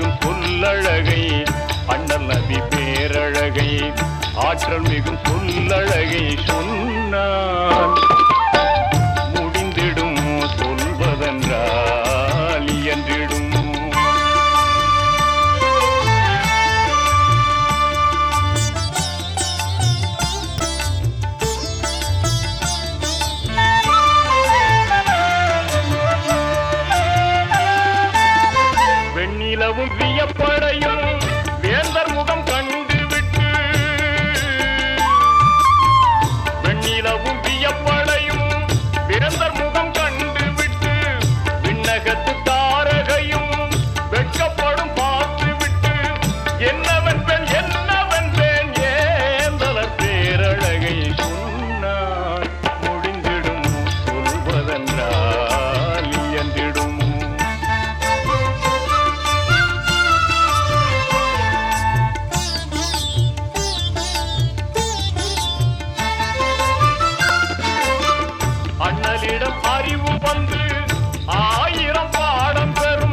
மிகும் சொல்லழகை அண்ணல் நபி பேரழகை ஆற்றல் மிகும் சொல்லழகை சொன்னான் முடிந்திடும் சொல்வதென்றால் இயன்றிடும் வெண்ணிலவும் வியப்படையும் வேந்தர் முகம் கண்டுவிட்டு வெண்ணிலவும் வியப்படையும் வேந்தர் முகம் கண்டுவிட்டு விண்ணகத்து தாரகையும் வெட்கப்படும் பார்த்துவிட்டு என்னவென்பேன் என்னவென்பேன் ஏந்தலர் பேரழகை சொன்னான் முடிந்திடும் சொல்வதென்றால் இயன்றிடும் அண்ணலிடம் அறிவு வந்து ஆயிரம் பாடம் பெறும்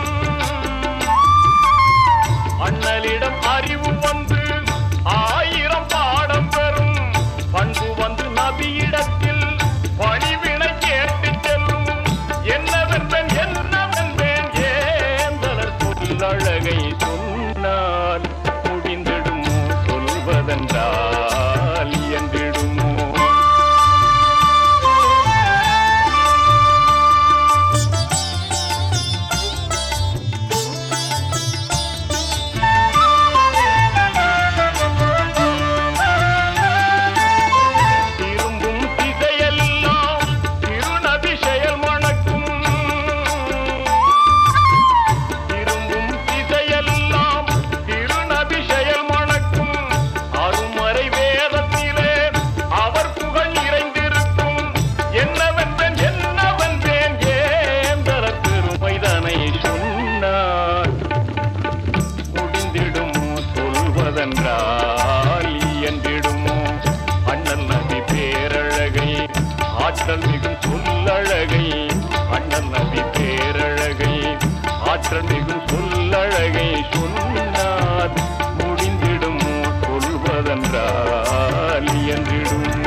அண்ணலிடம் அறிவு வந்து ஆயிரம் பாடம் பெறும் பண்பு வந்து நபியிடத்தில் பணிவினை கேட்டு செல்லும் என்னவென்பேன் என்னவென்பேன் ஏந்தலர் சொல்லழகை சொன்னால் முடிந்திடுமோ சொல்வதென்றால் இயன்றிடுமோ திரும்பும் திசையெல்லாம் திருநபி செயல் மணக்கும் திரும்பும் திசையெல்லாம் திருநபி செயல் மணக்கும் அருமறை வேதத்திலே அவர் புகழ் நிறைந்திருக்கும் என்னவென்பேன் என்னவென்பேன் ஏந்தர பெருமைதனை சொன்னார் முடிந்திடுமோ சொல்வதென்றால் இயன்றிடுமோ அண்ணல் நபி பேரழகை ஆற்றல் மிகும் சொல்லழகை அண்ணல் நபி பேரழகை ஆற்றல் மிகும் சொல்லழகை சொன்னார் முடிந்திடுமோ சொல்வதென்றால் இயன்றிடும்